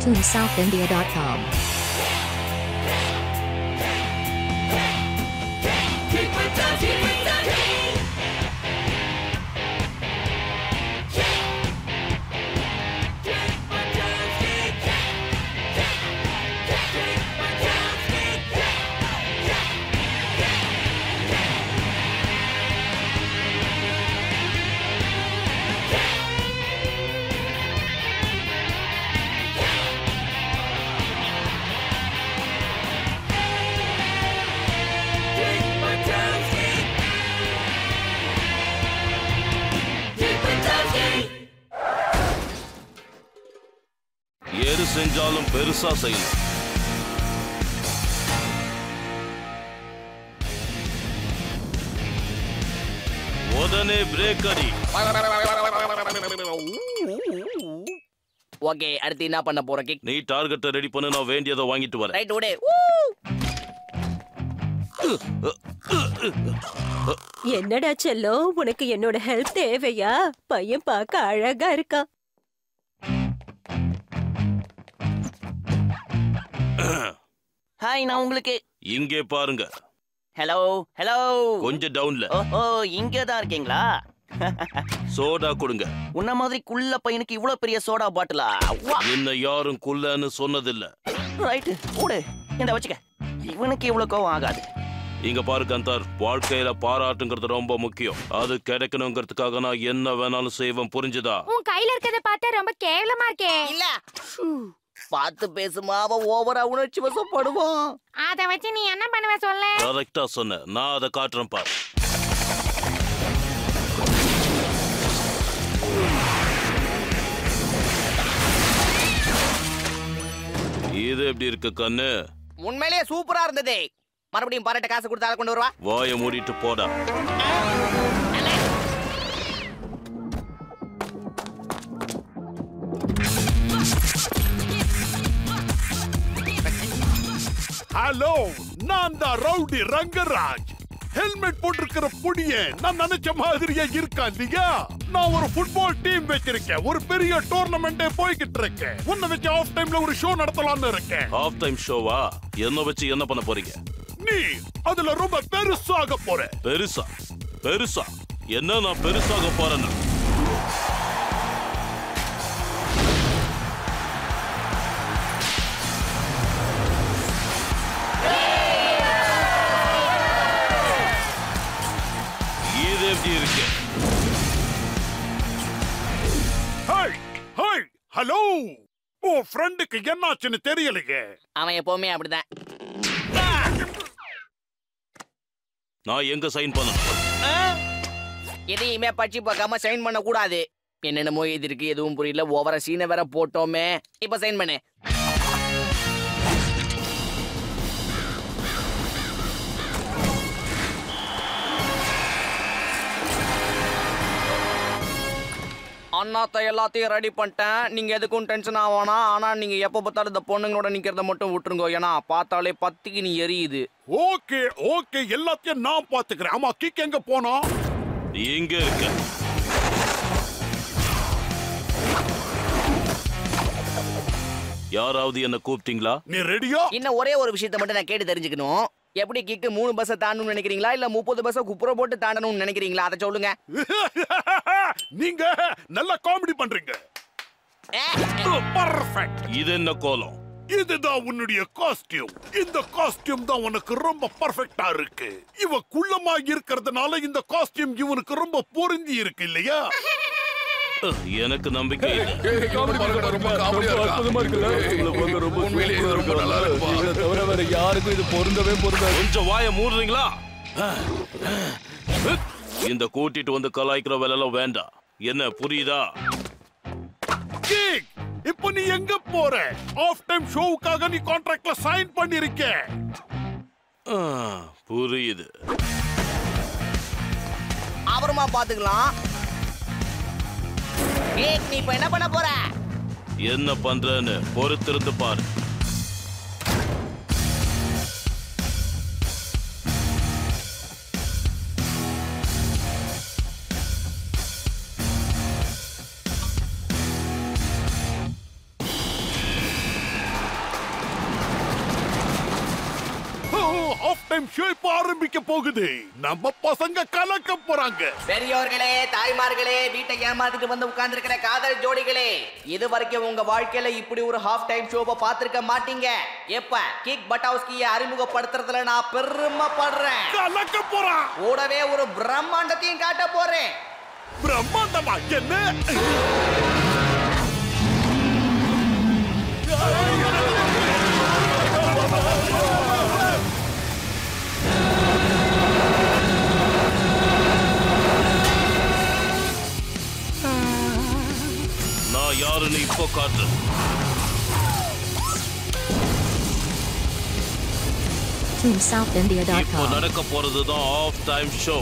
cartoonsouthindia.com. எது செஞ்சாலும் பெருசா செய்யணும் உடனே பிரேக் அடி ஓகே அடுத்து என்ன பண்ண போற கிக் நீ டார்கெட்டை ரெடி பண்ணு நான் வேண்டியதை வாங்கிட்டு வரேன் ரைட் விடு என்னடா செல்லம் உனக்கு என்னோட ஹெல்ப் தேவையா பையன் பார்க்க அழகா இருக்கா ஹாய் நான் உங்களுக்கு இங்கே பாருங்க ஹலோ ஹலோ கொஞ்சம் டவுன்ல ஓஹோ இங்கே தான் இருக்கீங்களா சோடா கொடுங்க உன்ன மாதிரி குள்ள பையனுக்கு இவ்வளவு பெரிய சோடா பாட்டிலா என்ன யாரும் குள்ளன்னு சொன்னதில்ல ரைட் கூடு இந்த வச்சுக்க இவனுக்கு இவ்வளவு கோவம் ஆகாது இங்க பாரு கந்தார் வாழ்க்கையில பாராட்டுங்கிறது ரொம்ப முக்கியம் அது கிடைக்கணுங்கிறதுக்காக நான் என்ன வேணாலும் செய்வேன் புரிஞ்சுதா உன் கையில இருக்கத பார்த்தா ரொம்ப கேவலமா இருக்கே இல்ல பார்த்து பேசுமா அவ ஓவரா உணர்ச்சி வசப்படுவான் அத வச்சு நீ என்ன பண்ணுவ சொல்லு கரெக்டா சொன்ன நான் அதை காட்டுறேன் பார் இது எப்படி இருக்கு கண்ணு உண்மையிலேயே சூப்பரா இருந்தது மறுபடியும் பாராட்ட காசு கொடுத்தால கொண்டு வருவா வாயை மூடிட்டு போடா ஹலோ நான் தான் ரவுடி ரங்கராஜ் ஹெல்மெட் போட்டிருக்கிற புடிய நான் நினைச்ச மாதிரியே இருக்கா இல்லையா நான் ஒரு ஃபுட்பால் டீம் வச்சிருக்கேன் ஒரு பெரிய டோர்னமெண்டே போய்கிட்டு இருக்கேன் உன்னை வச்சு ஆஃப் டைம்ல ஒரு ஷோ நடத்தலாம்னு இருக்கேன் ஹாஃப் டைம் ஷோவா என்ன வச்சு என்ன பண்ண போறீங்க நீ அதுல ரொம்ப பெருசாக போற பெருசா பெருசா என்ன நான் பெருசாக போறேன்னு இது எப்படி இருக்கு ஹாய் ஹாய் ஹலோ உன் ஃப்ரெண்டுக்கு என்னாச்சுன்னு தெரியலையே அவன் எப்பவுமே அப்படிதான் நான் எங்க சைன் பண்ணணும் எதையுமே பச்சி பார்க்காம சைன் பண்ண கூடாது என்னென்னமோ இது இருக்கு எதுவும் புரியல ஓவரா சீனை வேற போட்டோமே இப்ப சைன் பண்ணு அண்ணாத்த எல்லாத்தையும் ரெடி பண்ணிட்டேன் நீங்க எதுக்கும் டென்ஷன் ஆவானா ஆனா நீங்க எப்ப பார்த்தாலும் இந்த பொண்ணுங்களோட நிக்கிறத மட்டும் விட்டுருங்க ஏன்னா பார்த்தாலே பத்திக்கு நீ எரியுது ஓகே ஓகே எல்லாத்தையும் நான் பாத்துக்கிறேன் ஆமா கிக் எங்க போனா இங்க இருக்க யாராவது என்ன கூப்பிட்டீங்களா நீ ரெடியா இன்னும் ஒரே ஒரு விஷயத்தை மட்டும் நான் கேட்டு தெரிஞ்சுக்கணும் எப்படி கிக்கு மூணு பஸ்ஸை தாண்டணும்னு நினைக்கிறீங்களா இல்ல முப்பது பஸ்ஸை குப்புற போட்டு தாண்டணும்னு நினைக்கிறீங்களா அதை சொல்லுங்க நீங்க நல்லா காமெடி பண்றீங்க பர்ஃபெக்ட் இது என்ன கோலம் இதுதான் உன்னுடைய காஸ்டியூம் இந்த காஸ்டியூம் தான் உனக்கு ரொம்ப பர்ஃபெக்ட்டா இருக்கு இவ குள்ளமா இருக்கிறதுனால இந்த காஸ்டியூம் இவனுக்கு ரொம்ப பொருந்தி இருக்கு இல்லையா அஹ், எனக்கு நம்பிக்கை இல்லை காமெடி பண்றது ரொம்ப காமெடியா இருக்கா உண்மையிலேயே இது ரொம்ப நல்லா இருக்குப்பா தவிர வேற யாருக்கும் இது பொருந்தவே பொருந்தாது கொஞ்சம் வாய மூடுறீங்களா இந்த கூட்டிட்டு வந்து கலாய்க்கிற வேலைலாம் வேண்டாம் என்ன புரியுதா கிக் இப்போ நீ எங்க போற ஆஃப் டைம் ஷோவுக்காக நீ கான்ட்ராக்ட்ல சைன் பண்ணிருக்க ஆஹ், புரியுது அப்புறமா பாத்துக்கலாம் ஏய் நீ இப்ப என்ன பண்ண போற என்ன பண்றேன்னு பொறுத்திருந்து பாரு ஹாஃப் டைம் ஷோ இப்ப ஆரம்பிக்க போகுது நம்ம பசங்க கலக்க போறாங்க பெரியோர்களே தாய்மார்களே வீட்டை ஏமாத்திட்டு வந்து உட்கார்ந்திருக்கிற காதல் ஜோடிகளே இது வரைக்கும் உங்க வாழ்க்கையில இப்படி ஒரு ஹாஃப் டைம் ஷோவை பார்த்திருக்க மாட்டீங்க எப்ப கிக் பட்டாஸ்கிய அறிமுகப்படுத்துறதுல நான் பெருமைப்படுறேன் கலக்க போறான் கூடவே ஒரு பிரம்மாண்டத்தையும் காட்ட போறேன் பிரம்மாண்டமா என்ன நான் யாருன்னு இப்போ காட்டுறேன் இப்போ TeamSouthIndia.com. நடக்க போறது தான் ஆஃப் டைம் ஷோ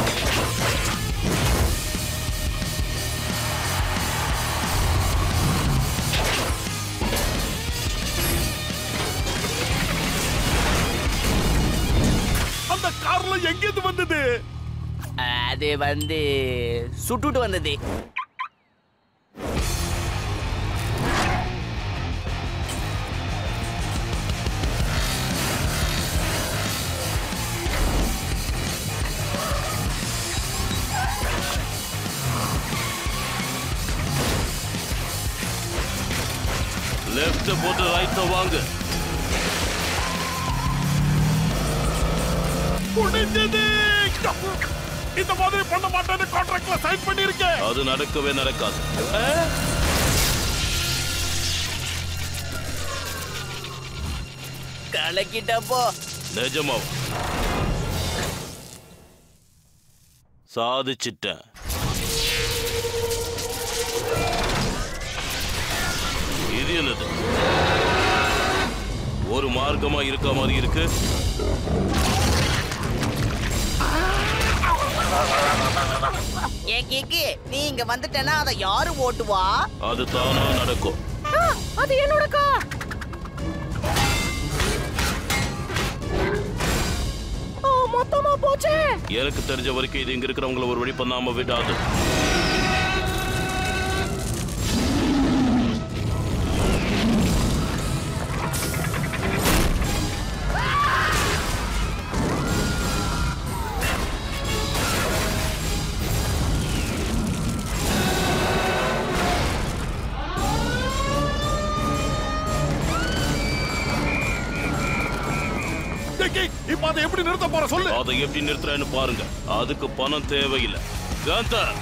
அந்த கார்ல எங்கிருந்து வந்தது அது வந்து சுட்டுட்டு வந்தது லெஃப்ட் போட்டு ரைட்ட வாங்க முடிஞ்சது இந்த மாதிரி பண்ண மாட்டேன்னு கான்ட்ராக்ட்ல சைன் பண்ணிருக்கேன் அது நடக்கவே நடக்காது கலக்கிட்டப்போ நிஜமா சாதிச்சிட்டேன் இது என்னது ஒரு மார்க்கமா இருக்க மாதிரி இருக்கு ஏ கிக்கு நீ இங்க வந்துட்டேன்னா அதை யாரு ஓட்டுவா அது தானா நடக்கும் அது என்னோட கார் மொத்தமா போச்சே எனக்கு தெரிஞ்ச வரைக்கும் இது இங்க இருக்கிறவங்கள ஒரு வழி பண்ணாம விடாது டேய், இப்ப அதை எப்படி நிறுத்த போற சொல்லு அதை எப்படி நிறுத்துறேன்னு பாருங்க அதுக்கு பணம் தேவையில்லை காந்தர்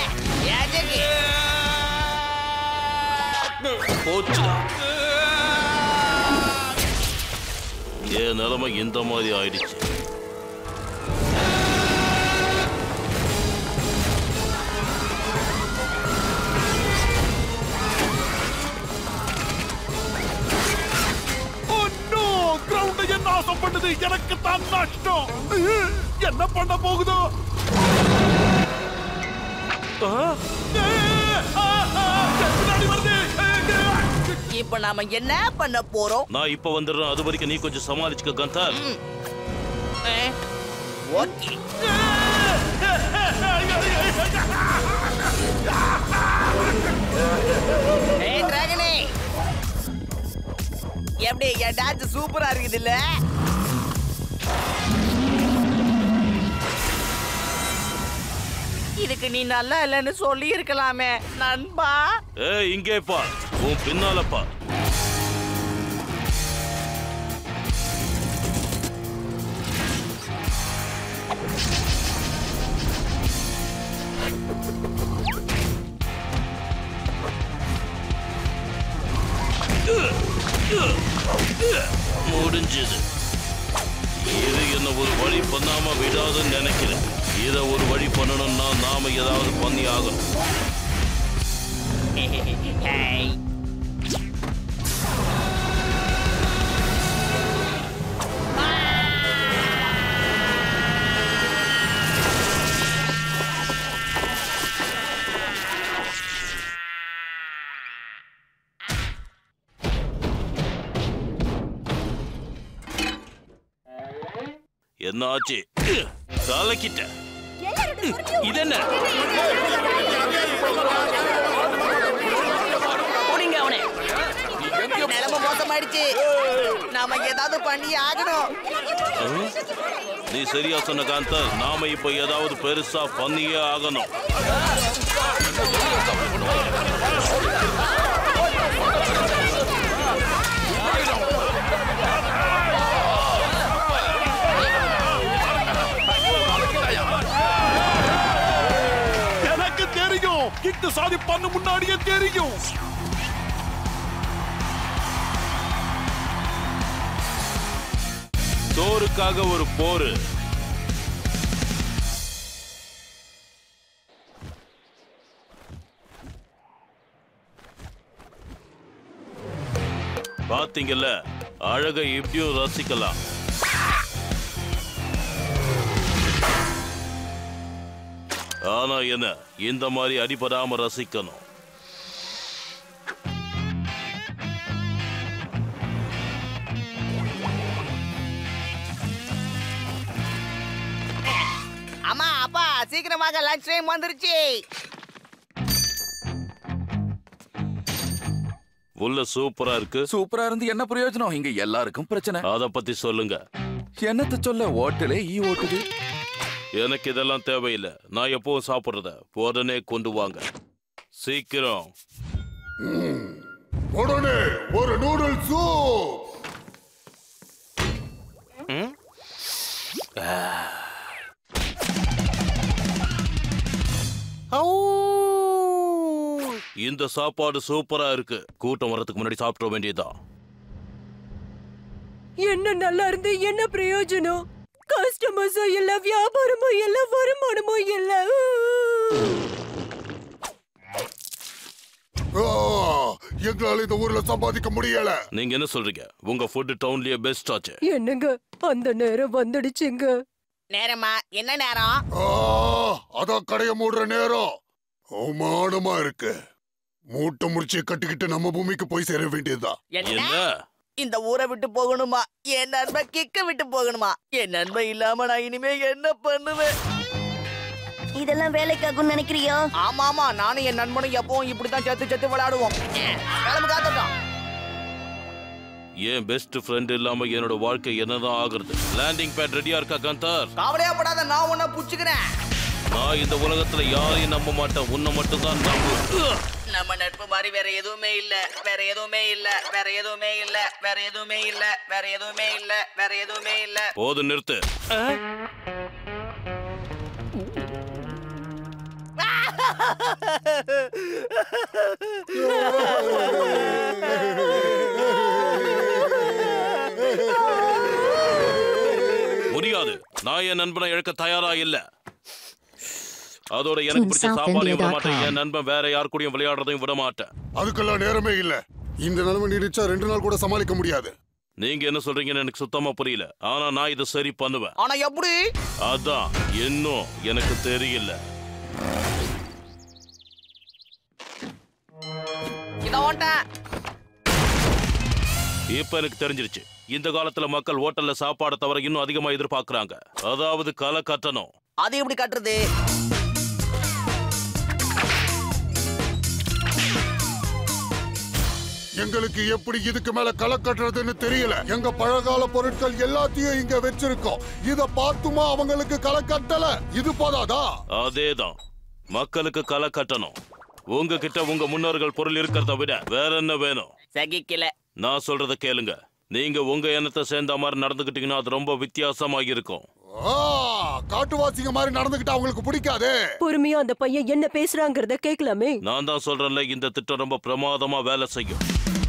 போச்சு என் நிலைமை இந்த மாதிரி ஆயிடுச்சு Oh no! கிரவுண்ட் என்ன நாசம் பண்ணுது எனக்கு தான் நஷ்டம் என்ன பண்ண போகுதோ ஆ? ஏ, ஆ, ஆ, பின்னாடி வருது இப்ப நாம என்ன பண்ண போறோம் நான் இப்ப வந்துடுறேன் அது வரைக்கும் நீ கொஞ்சம் சமாளிச்சுக்க கந்தார் ஓகே ஏய் டிராகனே எப்படி என் டான்ஸ் சூப்பரா இருக்குது இல்ல இதுக்கு நீ நல்லா இல்லைன்னு சொல்லி இருக்கலாமே நண்பா ஏ இங்கே பார் உன் பின்னால பார் முடிஞ்சது இது என்ன ஒரு வழி பண்ணாம விடாதுன்னு நினைக்கிறேன் இத ஒரு வழி பண்ணணும்னா நாம ஏதாவது பண்ணி ஆகணும் ஹேய் என்ன ஆச்சு கலக்கிட்ட இது என்ன புடிங்க அவனை நிலைமை மோசமாயிடுச்சு நாம ஏதாவது பண்ணி ஆகணும் நீ சரியா சொன்ன காந்தர் நாம இப்ப ஏதாவது பெருசா பண்ணியே ஆகணும் எனக்கு தெரியும் கிக்கு சாதிப்பான்னு முன்னாடியே தெரியும் சோறுக்காக ஒரு போரு பாத்தீங்கல்ல அழக இப்படியும் ரசிக்கலாம் ஆனா என்ன இந்த மாதிரி அடிபடாம ரசிக்கணும் அம்மா அப்பா சீக்கிரமாக லஞ்ச் டைம் வந்துருச்சு உள்ள சூப்பரா இருக்கு சூப்பரா இருந்து என்ன பிரயோஜனம் இங்க எல்லாருக்கும் பிரச்சனை அத பத்தி சொல்லுங்க என்னத்த சொல்ல ஓட்டலே ஈ ஓட்டுது எனக்கு இதெல்லாம் தேவையில்லை நான் எப்பவும் சாப்பிடுறத உடனே கொண்டு வாங்க சீக்கிரம் உடனே ஒரு நூடுல் சூப் இந்த சாப்பாடு சூப்பரா இருக்கு கூட்டம் வரதுக்கு முன்னாடி சாப்பிட வேண்டியதுதான் என்ன நல்லா இருந்து என்ன பிரயோஜனம் கஸ்டமர்ஸும் இல்ல வியாபாரமும் இல்ல வருமானமும் இல்ல ஆ, எங்களால இந்த ஊர்ல சம்பாதிக்க முடியல நீங்க என்ன சொல்றீங்க உங்க ஃபுட் டவுன்லயே பெஸ்ட் ஆச்சு என்னங்க அந்த நேரம் வந்துடுச்சுங்க நேரமா என்ன நேரம் ஆ, அதான் கடைய மூடுற நேரம் அவமானமா இருக்கு மூட்டை முடிச்சு கட்டிக்கிட்டு நம்ம பூமிக்கு போய் சேர வேண்டியதுதான் என்ன என்ன இந்த ஊரை விட்டு போகணுமா என் நண்பன் கிக்க விட்டு போகணுமா என் நண்பன் இல்லாம நான் இனிமே என்ன பண்ணுவேன் இதெல்லாம் வேலைக்காகும்னு நினைக்கிறியோ ஆமா ஆமா நானும் என் நண்பனும் எப்பவும் இப்படித்தான் செத்து செத்து விளையாடுவோம் கிளம்பு காத்தட்டும் என் பெஸ்ட் ஃப்ரெண்ட் இல்லாம என்னோட வாழ்க்கை என்னதான் ஆகுறது லேண்டிங் பேட் ரெடியா இருக்கா காந்தார் கவலையா படாத நான் உன்னை புடிச்சுக்கிறேன் நான் இந்த உலகத்துல யாரையும் நம்ப மாட்டேன் உன்னை மட்டும் தான் நம்பு நம்ம நட்பு மாதிரி வேற எதுவுமே இல்ல வேற எதுவுமே இல்ல வேற எதுவுமே இல்ல வேற எதுவுமே இல்ல வேற எதுவுமே இல்ல வேற எதுவுமே இல்ல போது நிறுத்து முடியாது நான் என் நண்பனை இழக்க தயாரா இல்ல அதோட எனக்கு பிடிச்ச சாப்பாடையும் விட மாட்டேன் என் நண்பன் வேற யார் கூடயும் விளையாடுறதையும் விட மாட்டேன் அதுக்கெல்லாம் நேரமே இல்ல இந்த நிலைமை நீடிச்சா ரெண்டு நாள் கூட சமாளிக்க முடியாது நீங்க என்ன சொல்றீங்கன்னு எனக்கு சுத்தமா புரியல ஆனா நான் இதை சரி பண்ணுவேன் ஆனா எப்படி அதான் இன்னும் எனக்கு தெரியல இத ஓட்டேன் இப்ப எனக்கு தெரிஞ்சிருச்சு இந்த காலத்துல மக்கள் ஹோட்டல்ல சாப்பாடை தவிர இன்னும் அதிகமா எதிர்பார்க்கறாங்க அதாவது கலை கட்டணும் அது எப்படி கட்டுறது எங்களுக்கு எப்படி இதுக்கு மேல களை கட்டுறதுன்னு தெரியல எங்க பழங்கால பொருட்கள் எல்லாத்தையும் இங்க வச்சிருக்கோம் இத பார்த்துமா அவங்களுக்கு களை கட்டல இது போதாதா அதேதான் மக்களுக்கு கலை கட்டணும் உங்ககிட்ட உங்க முன்னோர்கள் பொருள் இருக்கிறத விட வேற என்ன வேணும் சகிக்கல நான் சொல்றத கேளுங்க நீங்க உங்க எண்ணத்தை சேர்ந்த மாதிரி நடந்துக்கிட்டீங்கன்னா அது ரொம்ப வித்தியாசமா இருக்கும் ஆ, காட்டுவாசிங்க மாதிரி நடந்துகிட்டா அவங்களுக்கு பிடிக்காதே பொறுமையா அந்த பையன் என்ன பேசுறாங்கறத கேட்கலாமே நான் தான் சொல்றேன்ல இந்த திட்டம் ரொம்ப பிரமாதமா வேலை செய்யும்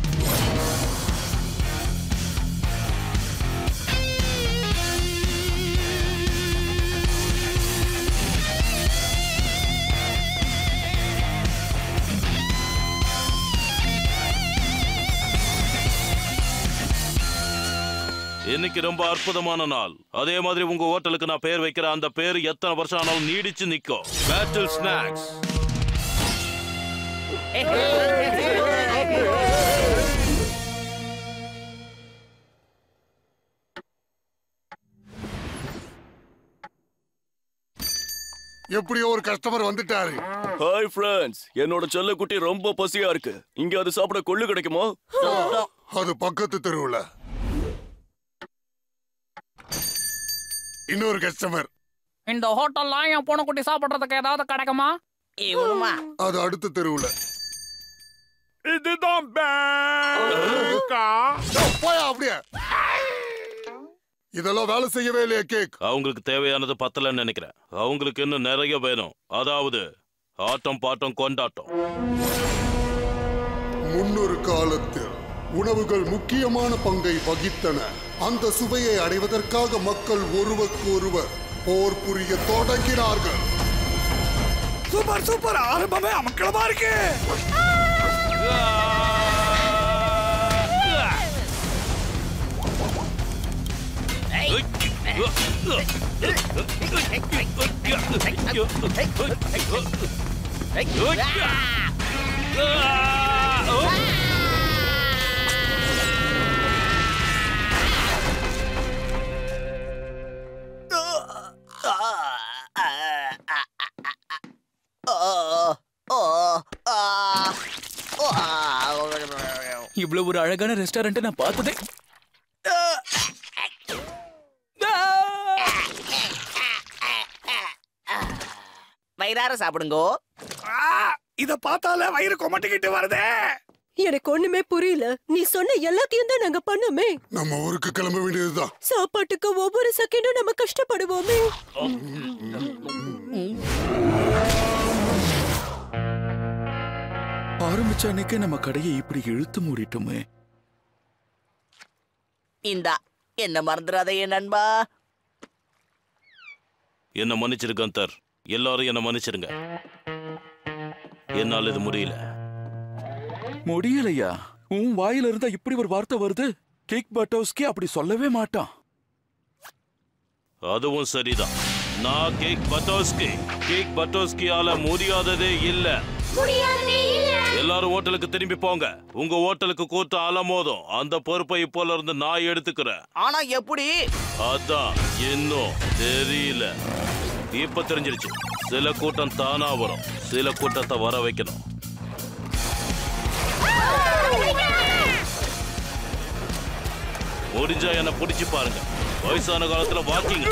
இன்னைக்கு ரொம்ப அற்புதமான நாள் அதே மாதிரி உங்க ஹோட்டலுக்கு நான் பேர் வைக்கிற அந்த பேர் எத்தனை வருஷம் ஆனாலும் நீடிச்சு நிக்கும் பேட்டில் ஸ்நாக்ஸ் எப்படியோ ஒரு கஸ்டமர் வந்துட்டாரு ஹாய் ஃப்ரெண்ட்ஸ் என்னோட செல்லக்குட்டி ரொம்ப பசியா இருக்கு இங்க அது சாப்பிட கொள்ளு கிடைக்குமா அது பக்கத்து தெருவுல இன்னொரு கஸ்டமர் இந்த ஹோட்டல்ல என் பூனைக்குட்டி சாப்பிடுறதுக்கு ஏதாவது கிடைக்குமா இவனுமா அது அடுத்த தெருவுல இதுதான் பேங்கா போயா அப்படியே இதெல்லாம் வேலை செய்யவே இல்லையா கேக் அவங்களுக்கு தேவையானது பத்தலன்னு நினைக்கிறேன் அவங்களுக்கு இன்னும் நிறைய வேணும் அதாவது ஆட்டம் பாட்டம் கொண்டாட்டம் முன்னொரு காலத்தில் உணவுகள் முக்கியமான பங்கை வகித்தன அந்த சுவையை அடைவதற்காக மக்கள் ஒருவருக்கு ஒருவர் போர் புரிய தொடங்கினார்கள் சூப்பர் சூப்பர் ஆரம்பமே அமக்களமா இருக்கு இவ்வளவு ஒரு அழகான ரெஸ்டாரண்ட் நான் பார்த்ததே வயிறார சாப்பிடுங்கோ இத பார்த்தால வயிறு கொமட்டிக்கிட்டு வருதே எனக்கு ஒண்ணுமே புரியல நீ சொன்ன எல்லாத்தையும் தான் நாங்க பண்ணோமே நம்ம ஊருக்கு கிளம்ப வேண்டியதுதான் சாப்பாட்டுக்கு ஒவ்வொரு செகண்டும் நம்ம கஷ்டப்படுவோமே ஆரம்பிச்ச அன்னைக்கு நம்ம கடையை இப்படி இழுத்து மூடிட்டோமே இந்தா என்ன மறந்துடாதே என் நண்பா என்ன மன்னிச்சிருக்கேன் தர் எல்லாரும் என்ன மன்னிச்சிருங்க என்னால் இது முடியல முடியலையா உன் வாயில இருந்தா இப்படி ஒரு வார்த்தை வருது கேக் பட்டோஸ்கி அப்படி சொல்லவே மாட்டான் அதுவும் சரிதான் நான் கேக் பட்டோஸ்கி கேக் பட்டோஸ்கியால முடியாததே இல்ல எல்லாரும் ஹோட்டலுக்கு திரும்பி போங்க உங்க ஹோட்டலுக்கு கூட்டம் அலமோதும் அந்த பொறுப்பை இப்போல இருந்து நான் எடுத்துக்கிறேன் ஆனா எப்படி அதான் இன்னும் தெரியல இப்ப தெரிஞ்சிருச்சு சில கூட்டம் தானா வரும் சில கூட்டத்தை வர வைக்கணும் முடிஞ்சா என்ன பிடிச்சு பாருங்க வயசான காலத்துல வாக்கிங்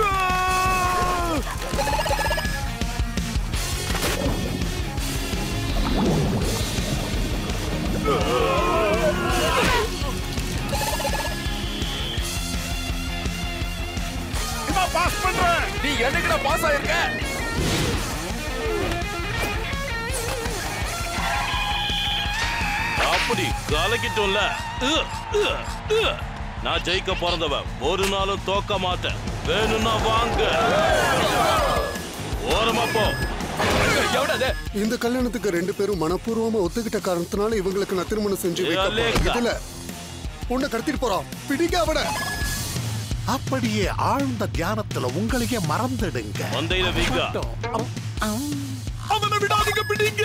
பாஸ் பண்றேன் நீ என்னைக்கு பாஸ் ஆயிருக்க அப்படி கலக்கிட்டோம்ல உ, உ, உ. நான் ஜெயிக்க பிறந்தவன் ஒரு நாளும் தோக்க மாட்டேன் வேணும்னா வாங்க ஓரமா போ இந்த கல்யாணத்துக்கு ரெண்டு பேரும் மனப்பூர்வமா ஒத்துக்கிட்ட காரணத்தினால இவங்களுக்கு நான் திருமணம் செஞ்சு ஏய், வைக்க போறேன். அலேக்கா. இதுல உன்னை கடத்திட்டு போறான் பிடிக்க அவன அப்படியே ஆழ்ந்த தியானத்துல உங்களையே மறந்துடுங்க மந்தையில வீங்க அவனை விடாதீங்க பிடிங்க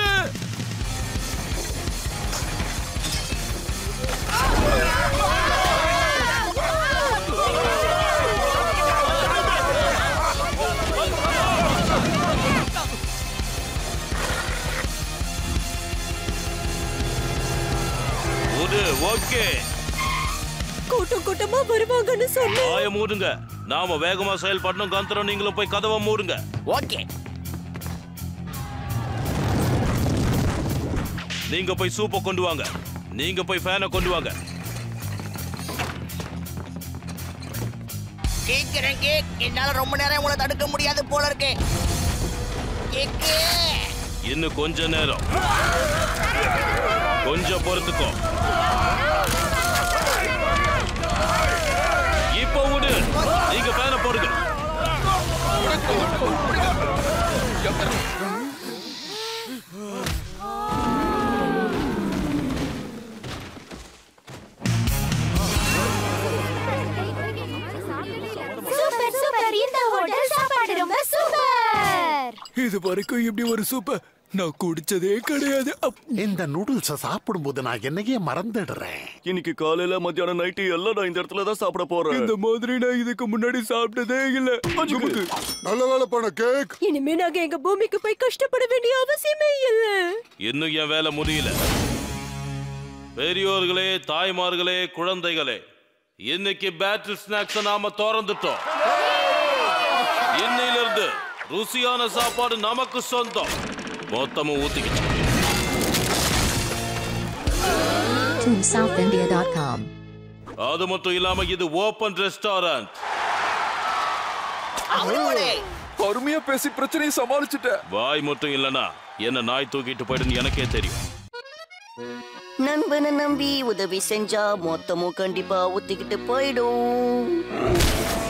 ஒரு ஓகே கூட்டம் கூட்டமா வருவாங்கன்னு சொன்ன ஆய மூடுங்க நாம வேகமா செயல்படணும் கந்தரம் நீங்களும் போய் கதவை மூடுங்க ஓகே நீங்க போய் சூப்பை கொண்டு வாங்க நீங்க போய் ஃபேனை கொண்டு வாங்க கேட்கிறேன் கேக் என்னால ரொம்ப நேரம் உங்களை தடுக்க முடியாது போல இருக்கே கேக்கு இன்னும் கொஞ்ச நேரம் கொஞ்சம் பொறுத்துக்கோ இப்போ விடு நீங்க ஃபேனை போடுங்க சூப்பர் சூப்பர் இந்த ஹோட்டல் சாப்பாடு ரொம்ப சூப்பர் இது வரைக்கும் இப்படி ஒரு சூப்பர் நான் குடிச்சதே கிடையாது அப். இந்த நூடுல்ஸ சாப்பிடும்போது நான் என்னையே மறந்துடுறேன் இன்னைக்கு காலையில மத்தியானம் நைட்டு எல்லாம் நான் இந்த இடத்துல தான் சாப்பிட போறேன் இந்த மாதிரி நான் இதுக்கு முன்னாடி சாப்பிட்டதே இல்ல நமக்கு நல்ல வேலை பண்ண கேக் இனிமே நாங்க எங்க பூமிக்கு போய் கஷ்டப்பட வேண்டிய அவசியமே இல்ல இன்னும் என் வேலை முடியல பெரியோர்களே தாய்மார்களே குழந்தைகளே இன்னைக்கு பேட்டில் ஸ்நாக்ஸ் நாம திறந்துட்டோம் இன்னையிலிருந்து ருசியான சாப்பாடு நமக்கு சொந்தம் மொத்தமும் ஊத்திக்கிச்சு TuneSouthIndia.com. அது மட்டும் இல்லாம இது ஓபன் ரெஸ்டாரண்ட் பொறுமையா பேசி பிரச்சனையை சமாளிச்சுட்ட வாய் மட்டும் இல்லனா என்ன நாய் தூக்கிட்டு போயிடுன்னு எனக்கே தெரியும் நண்பனை நம்பி உதவி செஞ்சா மொத்தமும் கண்டிப்பா ஊத்திக்கிட்டு போயிடும்